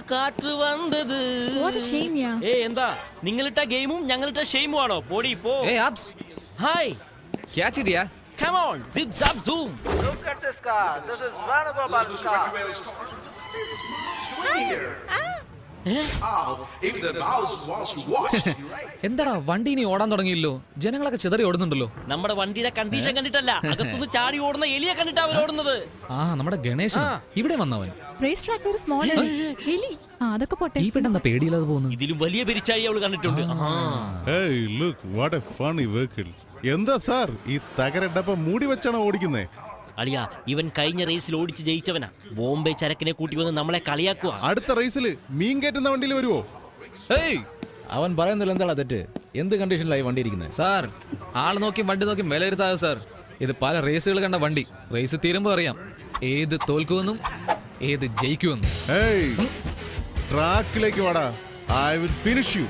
കാറ്റ് വന്നത് What a shame, yeah. ഏ എന്താ നിങ്ങളിട്ട ഗെയിമും ഞങ്ങളിട്ട ഷെയിമും ആണോ പോടി പോ Hey, Abs, hi catch it, yeah? Come on zip zap zoom Look at this car. This is Vanugobal's car. Oh, even the mouse wants to watch you, right? എന്താടാ വണ്ടി ഇനി ഓടാൻ തുടങ്ങിയില്ലോ ജനങ്ങളൊക്കെ ചിതറി ഓടുന്നുണ്ടല്ലോ നമ്മുടെ വണ്ടിയുടെ കണ്ടീഷൻ കണ്ടിട്ടല്ല അകത്തുനിന്ന് ചാടി ഓടുന്ന എലിയെ കണ്ടിട്ടാ അവർ ഓടുന്നത് ആ നമ്മുടെ ഗണേശൻ ആ. ഇവിടെ വന്നവൻ റേസ് ട്രാക്കിൽ ഒരു സ്മോൾ എലി ആ അതൊക്കെ പോട്ടെ ഈ പെട്ടെന്ന് പേടിയില്ലാതെ പോകുന്നു ഇതിലും വലിയ പെരിച്ചായി അവള് കണ്ടിട്ടുണ്ട് ആ. Hey look what a funny vehicle എന്താ സാർ ഈ തകര ഡപ്പ മൂടി വെച്ചാണോ ഓടിക്കുന്നേ അളിയാ ഇവൻ കഴിഞ്ഞ റേസിൽ ഓടിച്ച് ജയിച്ചവനാ ബോംബെ ചരക്കിനെ കൂട്ടി വന്ന് നമ്മളെ കളിയാക്കുക അടുത്ത റേസിൽ മീൻ കയറ്റുന്ന വണ്ടിയിൽ വരുവോ ഏയ് അവൻ പറയുന്നില്ല എന്താണ് തെറ്റ് എന്ത് കണ്ടീഷനിലായി വണ്ടി ഇരിക്കുന്നത് സാർ ആൾ നോക്കി വണ്ടി നോക്കി വിലയിരുത്താതെ സാർ ഇത് പല റേസുകൾ കണ്ട വണ്ടി റേസ് തീരുമ്പോൾ അറിയാം ഏത് തോൽക്കുമെന്നും ഏത് ജയിക്കുമെന്നും ഏയ് ട്രാക്കിലേക്ക് വാടാ I will finish you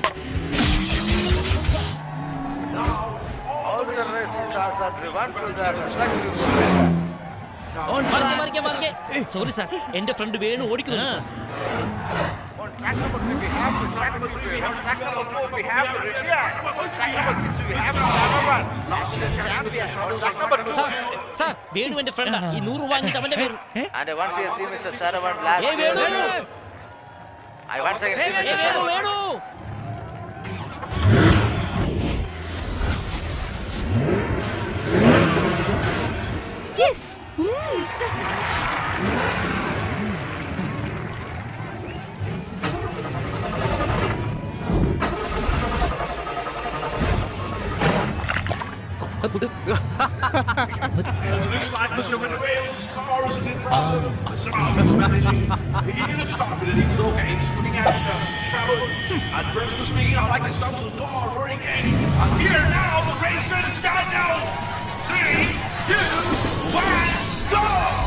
All the racing cars are driven to their respective മറിക്കെ, മറിക്കെ, മറിക്കെ. സോറി സാർ എന്റെ ഫ്രണ്ട് വേണു ഓടിക്കുന്നു sir On track number three, we have the track number three, we have track number four, we have the Rivia. On track number six, we have the Caravan. Champion. On track number two, sir sir Venu എന്റെ ഫ്രണ്ടാ ഈ നൂറ് വാങ്ങിട്ട് അവന്റെ പേര് and once you see Mr. Saravan last uh Venu year, I once again see uh Mr. Venu Saravan. Venu yes ആ, കുട്ടി, Looks like Mr. Venezuela's car is in problem. Surrounded managing. He looks confident. He was okay. He's looking at his uh, travel. And personally speaking, I like the sounds of the car running. I'm here now. The race is going to start now. Three, two, one, go!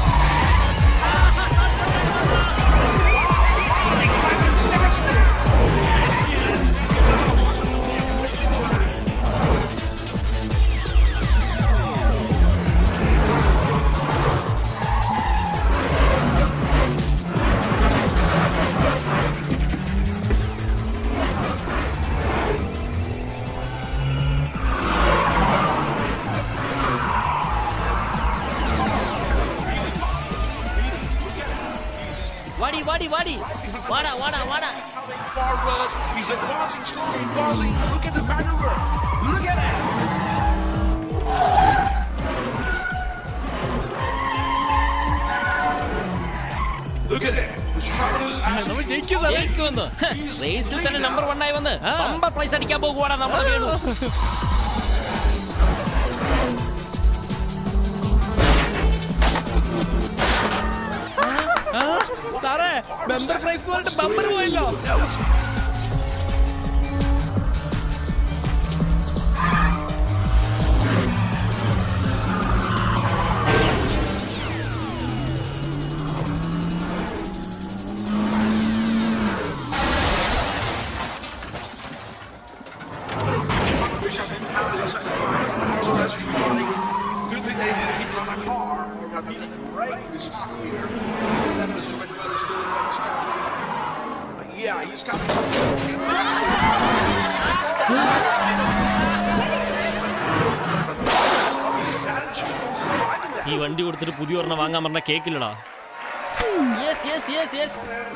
Excitement starts. വാടി വാടി വാടി വാടാ വാടാ വാടാ Coming forward. He's advancing slowly, advancing. Look at the maneuver. Look at that. Look at that. The travelers actually ജയിക്കുമെന്ന് റേസിൽ തന്നെ number one ആയി വന്ന് നമ്പർ പ്രൈസ് അടിക്കാൻ പോകുവാടാ നമ്മളെ വേണു സാറേ മെമ്പർ പ്രൈസ് എന്ന് പറഞ്ഞിട്ട് ബമ്പർ പോയല്ലോ wish I didn't have this. I don't know how that's running. Good thing they didn't hit on my car or got the brake is stuck here. That Mr. McMillan is doing right stuff. Uh, yeah, he's got ഈ വണ്ടി കൊടുത്തിട്ട് പുതിയ ഒരെണ്ണം വാങ്ങാൻ പറഞ്ഞ കേക്കില്ലടാ yes yes yes yes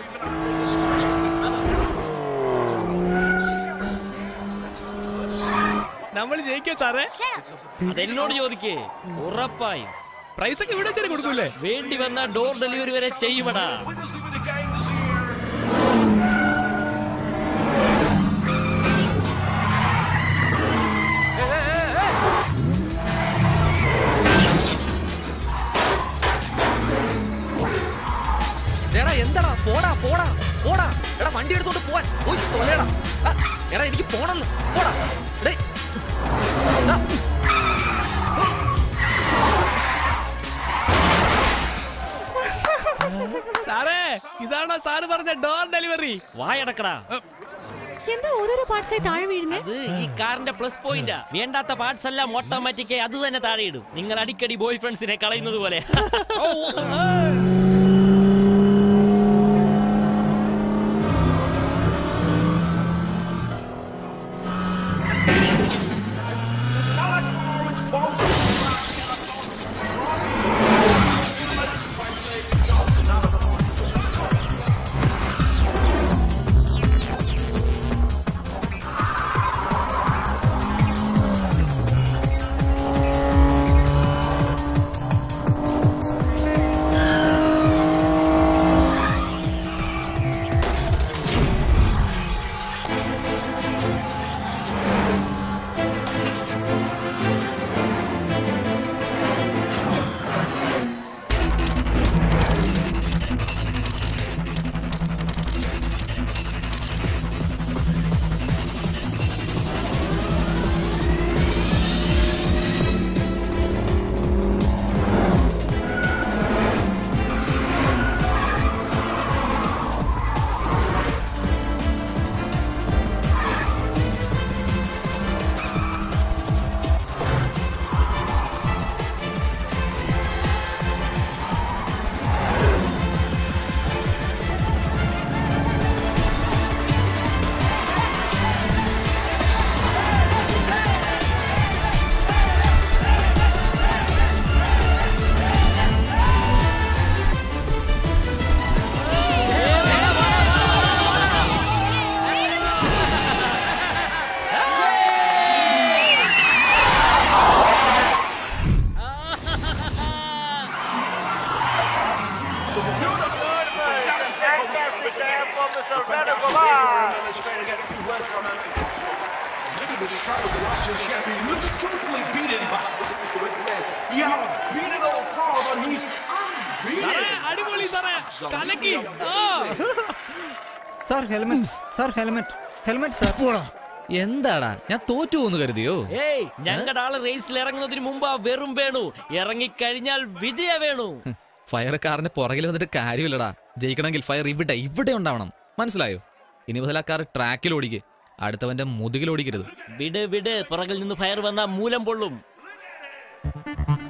നമ്മൾ ജയിക്കോ സാറേ അതെന്നോട് ചോദിക്കേ ഉറപ്പായും പ്രൈസ് ഒക്കെ ഇവിടെ വെച്ചാൽ കൊടുക്കൂലേ വേണ്ടി വന്ന ഡോർ ഡെലിവറി വരെ ചെയ്യുമടാ with us in the gang this year. എടാ എന്താടാ പോടാ പോടാ പോടാ എടാ വണ്ടി എടുത്തോണ്ട് പോവാൻ പോയി തൊലയടാ ആ, എടാ എനിക്ക് പോണെന്ന് പോടാ ഡേയ്. ദാ. സാറേ ഇതാണോ സാറ് പറഞ്ഞ ഡോർ ഡെലിവറി വായടക്കടാ എന്താ ഓരോരോ പാർട്സായി താഴെ വീഴുന്നേ അത് ഈ കാറിന്റെ പ്ലസ് പോയിന്റാ വേണ്ടാത്ത പാർട്സ് എല്ലാം ഓട്ടോമാറ്റിക് അത് തന്നെ താഴെ ഇടും നിങ്ങൾ അടിക്കടി ബോയ് ഫ്രണ്ട്സിനെ കളയുന്നത് പോലെ ഓ, കലക്കി ആ sir helmet sir helmet helmet sir എന്താടാ ഞാൻ തോറ്റു പോന്ന് കരുതിയോ ഏയ് ഞങ്ങളുടെ ആള് റേസിൽ ഇറങ്ങുന്നതിന് മുമ്പ് ആ വെറും വേണു ഇറങ്ങിക്കഴിഞ്ഞാൽ വിജയ വേണു ഫയർ കാറിന്റെ പുറകിൽ വന്നിട്ട് കാര്യമില്ലടാ ജയിക്കണമെങ്കിൽ ഫയർ ഇവിടെ ഇവിടെ ഉണ്ടാവണം മനസ്സിലായോ ഇനി മുതൽ ആ കാർ ട്രാക്കിൽ ഓടിക്ക് അടുത്തവന്റെ മുതുകിൽ ഓടിക്കരുത് വിട് വിട് പുറകിൽ നിന്ന് ഫയർ വന്ന മൂലം പൊള്ളും